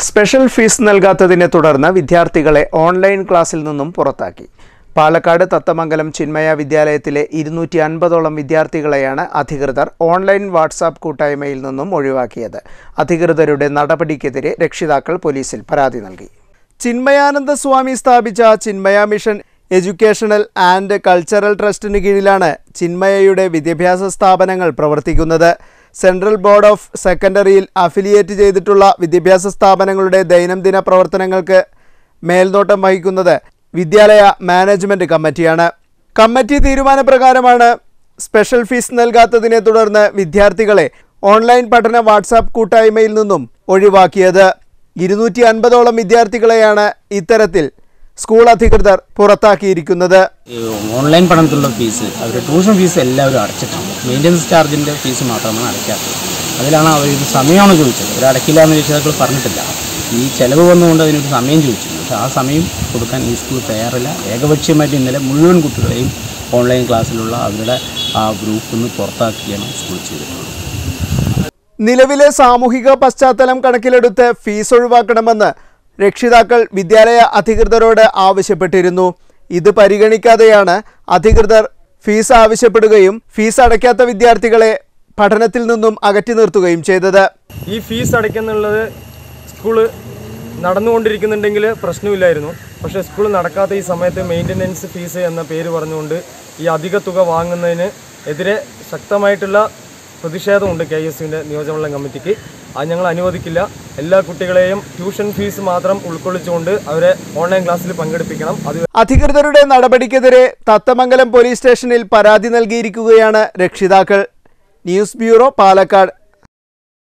special fees നൽകാത്തതിനെ തുടർന്ന് വിദ്യാർത്ഥികളെ ഓൺലൈൻ ക്ലാസ്സിൽ നിന്നും പുറത്താക്കി പാലക്കാട് തത്തമംഗലം ചിന്മയ വിദ്യാലയത്തിലെ ഇരുന്നൂറ്റി അൻപതോളം വിദ്യാർത്ഥികളെയാണ് അധികൃതർ ഓൺലൈൻ വാട്സാപ്പ് കൂട്ടായ്മയിൽ നിന്നും ഒഴിവാക്കിയത് അധികൃതരുടെ നടപടിക്കെതിരെ രക്ഷിതാക്കൾ പോലീസിൽ പരാതി നൽകി ചിന്മയാനന്ദ സ്വാമി സ്ഥാപിച്ച Chinmaya mission educational and cultural ട്രസ്റ്റിന് കീഴിലാണ് ചിന്മയയുടെ വിദ്യാഭ്യാസ സ്ഥാപനങ്ങൾ പ്രവർത്തിക്കുന്നത് സെൻട്രൽ ബോർഡ് ഓഫ് സെക്കൻഡറിയിൽ അഫിലിയേറ്റ് ചെയ്തിട്ടുള്ള വിദ്യാഭ്യാസ സ്ഥാപനങ്ങളുടെ ദൈനംദിന പ്രവർത്തനങ്ങൾക്ക് മേൽനോട്ടം വഹിക്കുന്നത് വിദ്യാലയ മാനേജ്മെൻറ്റ് കമ്മിറ്റിയാണ് കമ്മിറ്റി തീരുമാനപ്രകാരമാണ് സ്പെഷ്യൽ ഫീസ് നൽകാത്തതിനെ തുടർന്ന് വിദ്യാർത്ഥികളെ ഓൺലൈൻ പഠന വാട്സാപ്പ് കൂട്ടായ്മയിൽ നിന്നും ഒഴിവാക്കിയത് ഇരുന്നൂറ്റി അൻപതോളം വിദ്യാർത്ഥികളെയാണ് ഇത്തരത്തിൽ സ്കൂൾ അധികൃതർ പുറത്താക്കിയിരിക്കുന്നത് ഈ ഓൺലൈൻ പഠനത്തിലുള്ള ഫീസ് അവർ ട്യൂഷൻ ഫീസ് എല്ലാവരും അടച്ചിട്ടുണ്ട് മെയിൻ്റനൻസ് ചാർജിൻ്റെ ഫീസ് മാത്രമാണ് അടയ്ക്കാത്തത് അതിലാണ് അവർ ഇത് സമയമാണ് ചോദിച്ചത് അവർ അടയ്ക്കില്ല എന്ന് രക്ഷിതാക്കൾ പറഞ്ഞിട്ടില്ല ഈ ചെലവ് വന്നുകൊണ്ട് അതിനൊരു സമയം ചോദിച്ചു പക്ഷേ ആ സമയം കൊടുക്കാൻ ഈ സ്കൂൾ തയ്യാറില്ല ഏകപക്ഷീയമായിട്ട് ഇന്നലെ മുഴുവൻ കുട്ടികളെയും ഓൺലൈൻ ക്ലാസ്സിലുള്ള അവരുടെ ആ ഗ്രൂപ്പിൽ നിന്ന് പുറത്താക്കുകയാണ് സ്കൂൾ ചെയ്തിട്ടുള്ളത് നിലവിലെ സാമൂഹിക പശ്ചാത്തലം കണക്കിലെടുത്ത് ഫീസ് ഒഴിവാക്കണമെന്ന് രക്ഷിതാക്കൾ വിദ്യാലയ അധികൃതരോട് ആവശ്യപ്പെട്ടിരുന്നു ഇത് പരിഗണിക്കാതെയാണ് അധികൃതർ ഫീസ് ആവശ്യപ്പെടുകയും ഫീസ് അടയ്ക്കാത്ത വിദ്യാർത്ഥികളെ പഠനത്തിൽ നിന്നും അകറ്റി നിർത്തുകയും ചെയ്തത് ഈ ഫീസ് അടയ്ക്കുന്നുള്ളത് സ്കൂള് നടന്നുകൊണ്ടിരിക്കുന്നുണ്ടെങ്കിൽ പ്രശ്നമില്ലായിരുന്നു പക്ഷേ സ്കൂൾ നടക്കാത്ത ഈ സമയത്ത് മെയിൻ്റനൻസ് ഫീസ് എന്ന പേര് പറഞ്ഞുകൊണ്ട് ഈ അധിക തുക വാങ്ങുന്നതിന് എതിരെ ശക്തമായിട്ടുള്ള പ്രതിഷേധമുണ്ട് കെ എസ് യുവിൻ്റെ നിയോജകമണ്ഡലം കമ്മിറ്റിക്ക് അത് ഞങ്ങൾ അനുവദിക്കില്ല എല്ലാ കുട്ടികളെയും ട്യൂഷൻ ഫീസ് മാത്രം ഉൾക്കൊള്ളിച്ചുകൊണ്ട് അവരെ ഓൺലൈൻ ക്ലാസ്സിൽ പങ്കെടുപ്പിക്കണം അത് അധികൃതരുടെ നടപടിക്കെതിരെ തത്തമംഗലം പോലീസ് സ്റ്റേഷനിൽ പരാതി നൽകിയിരിക്കുകയാണ് രക്ഷിതാക്കൾ ന്യൂസ് ബ്യൂറോ പാലക്കാട്